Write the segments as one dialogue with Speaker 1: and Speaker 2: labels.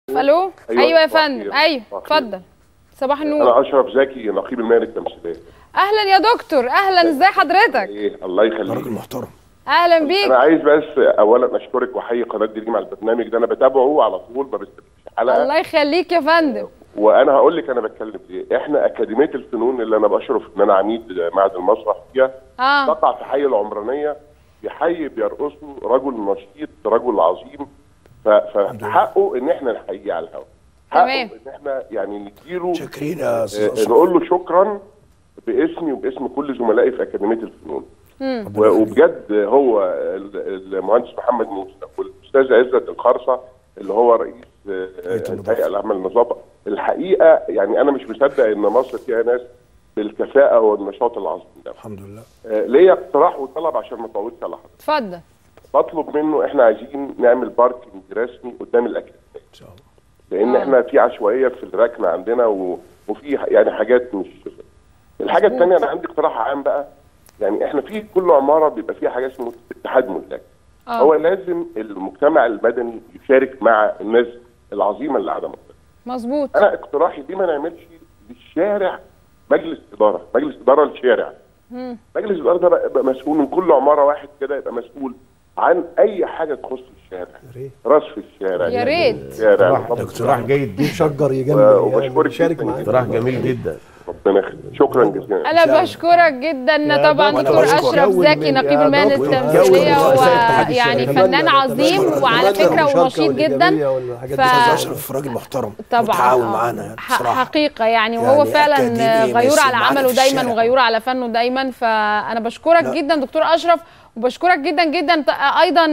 Speaker 1: الو
Speaker 2: أيوة،
Speaker 1: ايوه يا
Speaker 2: صباح
Speaker 1: فندم
Speaker 2: الخير.
Speaker 1: ايوه
Speaker 2: صباح الخير.
Speaker 1: اتفضل صباح النور
Speaker 2: انا اشرف زكي نقيب المهن التمثيليه
Speaker 1: اهلا يا دكتور اهلا ازي حضرتك
Speaker 2: ايه الله
Speaker 3: راجل
Speaker 2: يخليك
Speaker 3: محترم
Speaker 1: اهلا بيك
Speaker 2: انا عايز بس اولا اشكرك واحيي قناه دريم على البرنامج ده انا بتابعه على طول ما بستناش حلقه
Speaker 1: الله يخليك يا فندم
Speaker 2: وانا هقول لك انا بتكلم ليه احنا اكاديميه الفنون اللي انا بشرف ان انا عميد معهد المسرح فيها
Speaker 1: اه
Speaker 2: تقع في حي العمرانيه في حي بيرقصه رجل نشيط رجل عظيم ف- فحقه ان احنا نحييه على الهواء حقه
Speaker 1: تمام.
Speaker 2: ان احنا يعني نديله
Speaker 3: شاكرين يا
Speaker 2: آه،
Speaker 3: استاذ أشرف.
Speaker 2: نقول له شكرا باسمي وباسم كل زملائي في اكاديميه الفنون و- وبجد هو ال- المهندس محمد موسى والاستاذ عزت الخرصه اللي هو رئيس آه،
Speaker 3: هيئة النظافة.
Speaker 2: الهيئه العامه للنظافه الحقيقه يعني انا مش مصدق ان مصر فيها ناس بالكفاءه والنشاط العظيم ده
Speaker 3: الحمد لله
Speaker 2: آه، ليا اقتراح وطلب عشان ما اطولش على حضرتك
Speaker 1: اتفضل
Speaker 2: بطلب منه احنا عايزين نعمل باركنج رسمي قدام الاكاديميه
Speaker 3: ان شاء الله
Speaker 2: لان
Speaker 1: آه.
Speaker 2: احنا في عشوائيه في الركن عندنا و... وفي ح- يعني حاجات مش الحاجه
Speaker 1: مظبوط.
Speaker 2: الثانيه انا عندي اقتراح عام بقى يعني احنا في كل عماره بيبقى فيها حاجه اسمها اتحاد ملاك
Speaker 1: اه
Speaker 2: هو لازم المجتمع المدني يشارك مع الناس العظيمه اللي قاعده مصر
Speaker 1: مظبوط
Speaker 2: انا اقتراحي ليه ما نعملش للشارع مجلس اداره مجلس اداره للشارع
Speaker 1: مم.
Speaker 2: مجلس الاداره ده بقى- يبقى مسؤول من كل عماره واحد كده يبقى مسؤول عن اي حاجه تخص الشارع
Speaker 3: يا ريت
Speaker 2: رصف الشارع
Speaker 1: يا ريت.
Speaker 2: الشارع
Speaker 4: اقتراح اقتراح جيد جدا
Speaker 5: شجر يجمل
Speaker 2: وبشكرك
Speaker 5: يشارك
Speaker 2: جداً.
Speaker 5: معانا
Speaker 4: اقتراح جميل جدا
Speaker 2: ربنا يخليك شكرا جزيلا
Speaker 1: انا بشكرك جدا طبعا
Speaker 3: دكتور،
Speaker 1: دكتور
Speaker 3: وأنا
Speaker 1: اشرف
Speaker 5: بشكر.
Speaker 1: زكي نقيب
Speaker 4: يا
Speaker 1: المهن
Speaker 4: دكتور،
Speaker 1: التمثيليه
Speaker 5: جو
Speaker 1: هو
Speaker 5: الاتحاد
Speaker 1: يعني
Speaker 5: الشباب.
Speaker 1: فنان عظيم
Speaker 5: نتمنى
Speaker 1: وعلى فكره
Speaker 5: المشاركة
Speaker 1: ونشيط جدا
Speaker 5: والإيجابية والحاجات دي
Speaker 1: ف-
Speaker 3: استاذ
Speaker 5: كلها.
Speaker 3: اشرف راجل محترم
Speaker 1: طبعا
Speaker 3: متعاون
Speaker 1: آه.
Speaker 3: معانا يعني
Speaker 1: ح-
Speaker 3: بصراحه
Speaker 1: حقيقه يعني وهو
Speaker 3: يعني
Speaker 1: فعلا
Speaker 3: أكاديمي
Speaker 1: غيور
Speaker 3: ماشي
Speaker 1: على
Speaker 3: معانا
Speaker 1: عمله
Speaker 3: في
Speaker 1: دايما
Speaker 3: الشارع.
Speaker 1: وغيور على فنه دايما فانا بشكرك
Speaker 3: لا.
Speaker 1: جدا دكتور اشرف وبشكرك جدا جدا ت- ايضا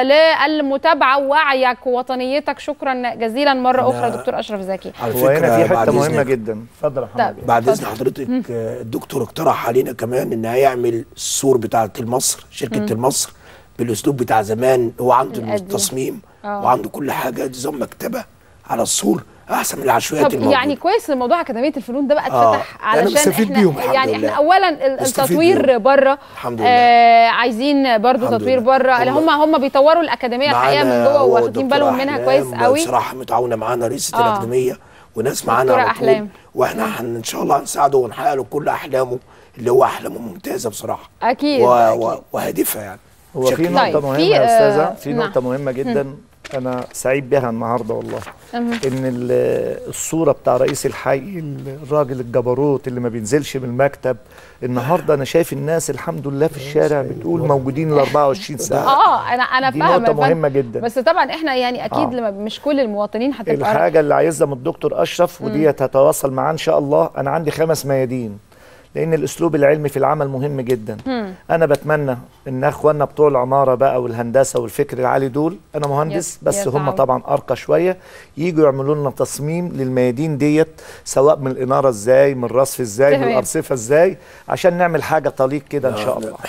Speaker 1: للمتابعه ووعيك ووطنيتك شكرا جزيلا مره اخرى
Speaker 3: لا.
Speaker 1: دكتور اشرف زكي
Speaker 3: على
Speaker 4: هو هنا في
Speaker 3: فكره بعد
Speaker 4: حته مهمه
Speaker 3: إذنك
Speaker 4: جدا اتفضل يا
Speaker 1: طب.
Speaker 4: محمد
Speaker 3: بعد اذن
Speaker 1: اتفضل.
Speaker 3: حضرتك آه، الدكتور اقترح علينا كمان ان هيعمل السور بتاعه المصر شركه المصر بالاسلوب بتاع زمان هو عنده
Speaker 1: القديم.
Speaker 3: التصميم
Speaker 1: آه.
Speaker 3: وعنده كل حاجه نظام مكتبه على السور احسن من العشوائيات
Speaker 1: طب
Speaker 3: الموجوده
Speaker 1: يعني كويس إن موضوع اكاديميه الفنون ده بقى
Speaker 3: آه.
Speaker 1: اتفتح
Speaker 3: أنا
Speaker 1: علشان
Speaker 3: بستفيد
Speaker 1: احنا
Speaker 3: بيهم الحمد
Speaker 1: يعني احنا
Speaker 3: لله.
Speaker 1: اولا ال-
Speaker 3: بستفيد
Speaker 1: التطوير
Speaker 3: بيهم.
Speaker 1: بره
Speaker 3: الحمد لله.
Speaker 1: آه عايزين برضو
Speaker 3: الحمد
Speaker 1: تطوير
Speaker 3: لله.
Speaker 1: بره اللي هم هم بيطوروا الاكاديميه الحقيقه من
Speaker 3: معانا
Speaker 1: جوه
Speaker 3: هو
Speaker 1: واخدين
Speaker 3: دكتورة
Speaker 1: بالهم منها
Speaker 3: أحلام
Speaker 1: كويس قوي
Speaker 3: بصراحه متعاونه معانا رئيسه
Speaker 1: آه.
Speaker 3: الاكاديميه وناس معانا
Speaker 1: دكتورة
Speaker 3: على طول
Speaker 1: أحلام.
Speaker 3: واحنا هن- ان شاء الله هنساعده ونحقق له كل احلامه اللي هو احلامه ممتازه بصراحه
Speaker 1: اكيد
Speaker 3: و...
Speaker 1: أكيد.
Speaker 3: و... وهادفه يعني
Speaker 4: هو في
Speaker 3: بشكل-
Speaker 4: نقطه
Speaker 1: طيب،
Speaker 4: مهمه
Speaker 1: في،
Speaker 4: يا
Speaker 1: آه،
Speaker 4: استاذه في
Speaker 1: نعم.
Speaker 4: نقطه مهمه جدا انا سعيد بها النهارده والله
Speaker 1: مهم.
Speaker 4: ان ال- الصوره بتاع رئيس الحي الراجل الجبروت اللي ما بينزلش من المكتب النهارده انا شايف الناس الحمد لله في الشارع بتقول موجودين ال 24 ساعه
Speaker 1: اه انا انا
Speaker 4: دي
Speaker 1: فاهمه
Speaker 4: نقطة
Speaker 1: يا فندم.
Speaker 4: مهمة جدا.
Speaker 1: بس طبعا احنا يعني اكيد
Speaker 4: آه.
Speaker 1: لما مش كل المواطنين هتبقى
Speaker 4: الحاجه اللي عايزها من الدكتور اشرف ودي هتتواصل معاه ان شاء الله انا عندي خمس ميادين لان الاسلوب العلمي في العمل مهم جدا انا بتمنى ان اخواننا بتوع العماره بقى والهندسه والفكر العالي دول انا مهندس
Speaker 1: يت-
Speaker 4: بس هم
Speaker 1: يتعاون.
Speaker 4: طبعا ارقى شويه يجوا يعملوا لنا تصميم للميادين ديت سواء من الاناره ازاي من الرصف ازاي من
Speaker 1: تمام.
Speaker 4: الارصفه ازاي عشان نعمل حاجه طليق كده ان شاء الله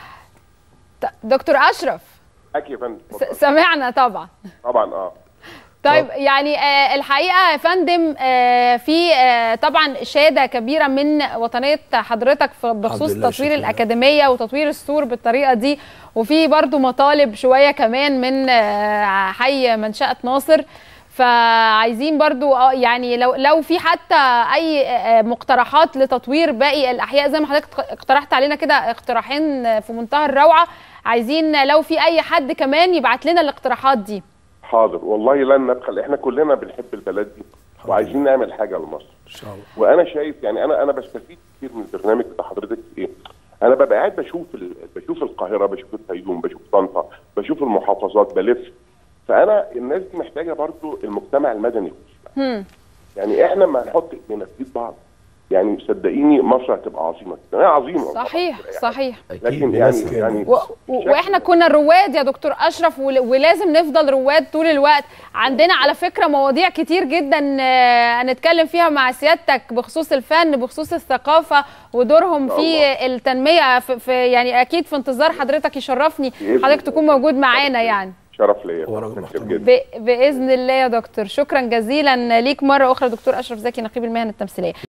Speaker 1: ط- دكتور اشرف
Speaker 2: اكيد يا فندم
Speaker 1: س- سمعنا طبعا
Speaker 2: طبعا اه
Speaker 1: طيب يعني آه الحقيقه يا فندم آه في آه طبعا اشاده كبيره من وطنيه حضرتك في- بخصوص
Speaker 3: لله،
Speaker 1: تطوير
Speaker 3: شكراً.
Speaker 1: الاكاديميه وتطوير السور بالطريقه دي وفي برضو مطالب شويه كمان من آه حي منشاه ناصر فعايزين برضو آه يعني لو لو في حتى اي آه، مقترحات لتطوير باقي الاحياء زي ما حضرتك اقترحت علينا كده اقتراحين في منتهى الروعه عايزين لو في اي حد كمان يبعت لنا الاقتراحات دي
Speaker 2: حاضر والله لن نبخل احنا كلنا بنحب البلد دي وعايزين نعمل حاجه لمصر
Speaker 3: ان شاء الله
Speaker 2: وانا شايف يعني انا انا بستفيد كتير من البرنامج بتاع حضرتك في ايه؟ انا ببقى قاعد بشوف ال... بشوف القاهره بشوف الفيوم بشوف طنطا بشوف المحافظات بلف فانا الناس دي محتاجه برضو المجتمع المدني يخش معاها. يعني احنا ما نحط ايدينا في ايد بعض يعني صدقيني مصر هتبقى عظيمه هي عظيمه
Speaker 1: صحيح صحيح
Speaker 2: لكن يعني يعني
Speaker 1: و... و... واحنا كنا رواد يا دكتور اشرف ول... ولازم نفضل رواد طول الوقت عندنا على فكره مواضيع كتير جدا آه، هنتكلم فيها مع سيادتك بخصوص الفن بخصوص الثقافه ودورهم
Speaker 2: إن
Speaker 1: في
Speaker 2: شاء
Speaker 1: التنميه في... في يعني اكيد في انتظار حضرتك يشرفني
Speaker 2: بإذن
Speaker 1: حضرتك تكون
Speaker 2: الله.
Speaker 1: موجود معانا يعني
Speaker 2: شرف ليا
Speaker 3: هو راجل
Speaker 2: شكراً
Speaker 3: محترم.
Speaker 2: جدا
Speaker 1: ب... باذن الله يا دكتور شكرا جزيلا ليك مره اخرى دكتور اشرف زكي نقيب المهن التمثيليه